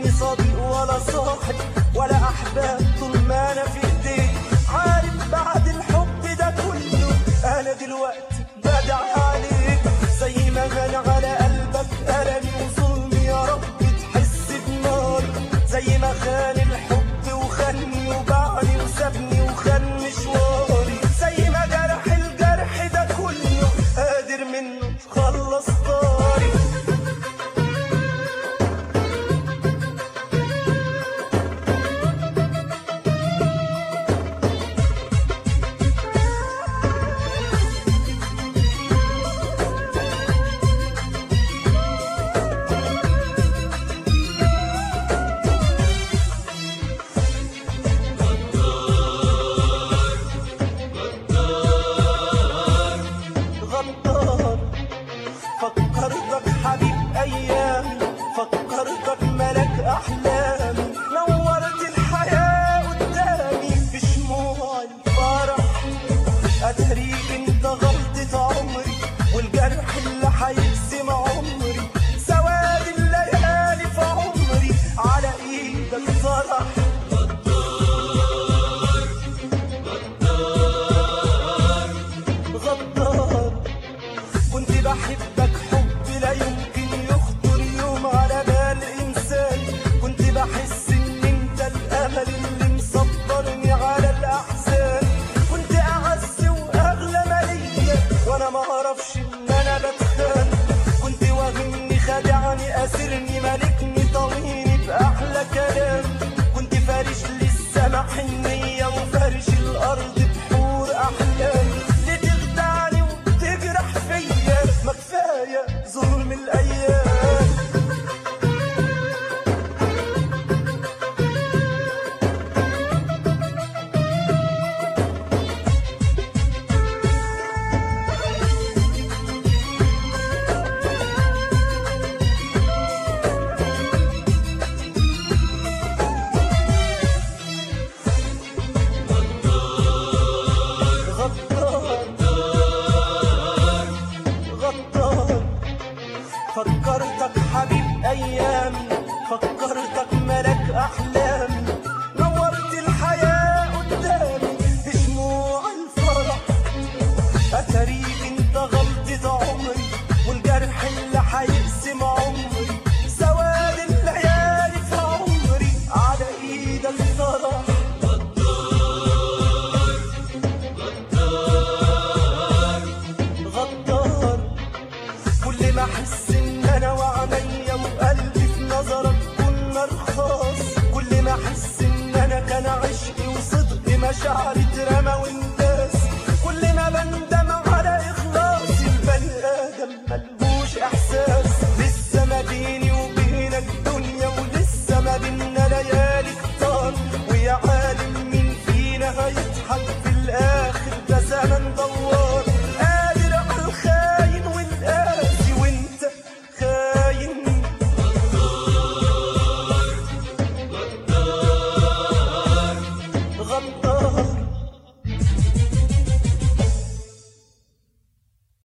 مني صديق ولا صاحب ولا احباب طول ما انا في ايديك عارف بعد الحب ده كله انا دلوقتي بدعي عليك زي ما غنى على قلبك ألمي وظلمي يا رب تحس بنار زي ما خان الحب وخاني وباعني وسابني وخان مشواري زي ما جرح الجرح ده كله قادر منه خلص طاري غدار فكرتك حبيب ايامي فكرتك ملك احلامي نورت الحياه قدامي بشموع الفرح اتريك انت غلطة عمري والجرح اللي هيقسم عمري سواد الليالي في عمري على ايدك فرح غدار كنت بحبك حب لا يمكن يخطر يوم على بال انسان كنت بحس ان انت الامل اللي مصبرني على الاحزان كنت اعز واغلى مالية وانا ما اعرفش ان انا بتخان كنت واهمني خادعني اسرني مالكني طويني باحلى كلام كنت فارش للسما حنية وفارش الارض بحور احلام لتخدعني وتجرح فيا ما كفايه ظلم الايام غدار غدار فكرتك حبيب ايامي فكرتك ملك احلامي نورت الحياه قدامي بشموع الفرح اتاريك انت غلطة عمري والجرح اللي هيقسم عمري سواد الليالي في عمري على ايدك فرح غدار كل ما احس ان انا وعينيا وقلبي في نظرك كنا رخاص كل ما احس ان انا كان عشقي وصدقي مشاعري اترمى